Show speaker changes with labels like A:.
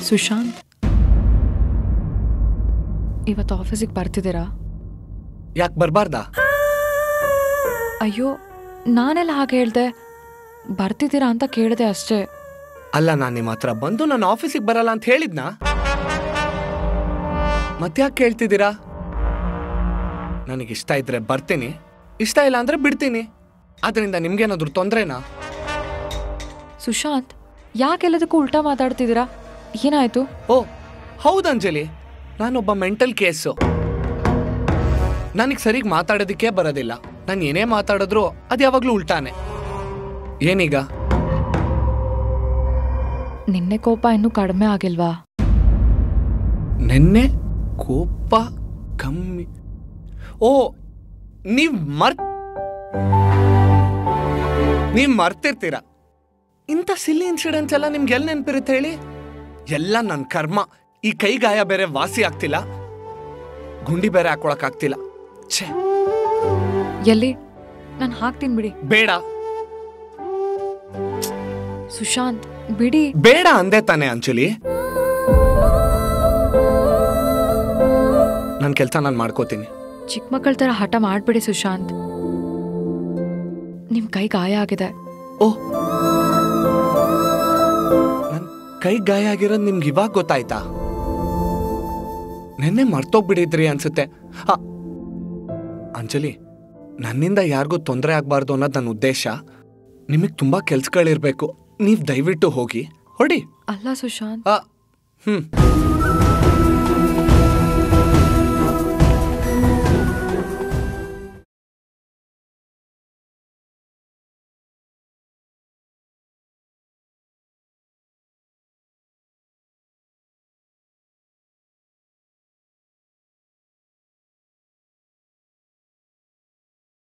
A: ಸುಶಾಂತ್ ಇವತ್ತು ಆಫೀಸಿಗೆ ಬರ್ತಿದ್ದೀರಾ
B: ಯಾಕೆ ಬರಬಾರ್ದಾ
A: ಅಯ್ಯೋ ನಾನೆಲ್ಲ ಹಾಗೆ ಹೇಳ್ದೆ ಬರ್ತಿದ್ದೀರಾ ಅಂತ ಕೇಳಿದೆ ಅಷ್ಟೇ
B: ಅಲ್ಲ ನಾನು ನಿಮ್ಮ ಹತ್ರ ಬಂದು ನನ್ನ ಆಫೀಸಿಗೆ ಬರಲ್ಲ ಅಂತ ಹೇಳಿದ್ನಾ ಮತ್ತ್ಯಾಕೆ ಕೇಳ್ತಿದ್ದೀರಾ ನನಗೆ ಇಷ್ಟ ಇದ್ರೆ ಬರ್ತೀನಿ ಇಷ್ಟ ಇಲ್ಲ ಅಂದ್ರೆ ಬಿಡ್ತೀನಿ ಅದರಿಂದ ನಿಮ್ಗೇನಾದ್ರೂ ತೊಂದ್ರೆನಾ
A: ಸುಶಾಂತ್ ಯಾಕೆಲ್ಲದಕ್ಕೂ ಉಲ್ಟಾ ಮಾತಾಡ್ತಿದ್ದೀರಾ ಏನಾಯ್ತು
B: ಓ ಹೌದು ಅಂಜಲಿ ನಾನೊಬ್ಬ ಮೆಂಟಲ್ ಕೇಸು ನನಗೆ ಸರಿಗೆ ಮಾತಾಡೋದಕ್ಕೆ ಬರೋದಿಲ್ಲ ನಾನು ಏನೇ ಮಾತಾಡಿದ್ರು ಅದು ಯಾವಾಗಲೂ ಉಲ್ಟಾನೆ ಏನೀಗ
A: ನಿನ್ನೆ ಕೋಪ ಇನ್ನೂ ಕಡಿಮೆ ಆಗಿಲ್ವಾ
B: ನೆನ್ನೆ ಕೋಪ ಕಮ್ಮಿ ಓ ನೀವ್ ಮರ್ ನೀವ್ ಮರ್ತಿರ್ತೀರ ಇಂಥ ಸಿಲ್ಲಿ ಇನ್ಸಿಡೆಂಟ್ಸ್ ಎಲ್ಲ ನಿಮ್ಗೆ ಎಲ್ಲಿ ನೆನಪಿರುತ್ತೆ ಹೇಳಿ ಎಲ್ಲ ನನ್ನ ಕರ್ಮ ಈ ಕೈ ಗಾಯ ಬೇರೆ ವಾಸಿ ಆಗ್ತಿಲ್ಲ ಗುಂಡಿ ಬೇರೆ ಹಾಕೊಳಕ್ ಆಗ್ತಿಲ್ಲ ಛೇ
A: ಎಲ್ಲಿ ನಾನು ಹಾಕ್ತೀನಿ ಬಿಡಿ
B: ಬೇಡ
A: ಸುಶಾಂತ್ ಬಿಡಿ
B: ಬೇಡ ಅಂದೆ ತಾನೆ ಅಂಜಲಿ ನನ್ನ ಕೆಲಸ ನಾನು ಮಾಡ್ಕೋತೀನಿ
A: ಚಿಕ್ಕ ಮಕ್ಕಳ ಥರ ಹಠ ಮಾಡ್ಬಿಡಿ ಸುಶಾಂತ್ ನಿಮ್ ಕೈ ಗಾಯ ಆಗಿದೆ
B: ಓ ನನ್ ಕೈ ಗಾಯ ಆಗಿರೋದು ನಿಮ್ಗೆ ಇವಾಗ ಗೊತ್ತಾಯ್ತಾ ನೆನ್ನೆ ಮರ್ತೋಗ್ಬಿಟ್ಟಿದ್ರಿ ಅನ್ಸುತ್ತೆ ಆ, ಅಂಜಲಿ ನನ್ನಿಂದ ಯಾರಿಗೂ ತೊಂದರೆ ಆಗ್ಬಾರ್ದು ಅನ್ನೋದು ನನ್ನ ಉದ್ದೇಶ ನಿಮಗೆ ತುಂಬಾ ಕೆಲ್ಸಗಳಿರ್ಬೇಕು ನೀವು ದಯವಿಟ್ಟು ಹೋಗಿ ಹೊಡಿ
A: ಅಲ್ಲ ಸುಶಾಂತ್
B: ಆ, ಹ್ಮ್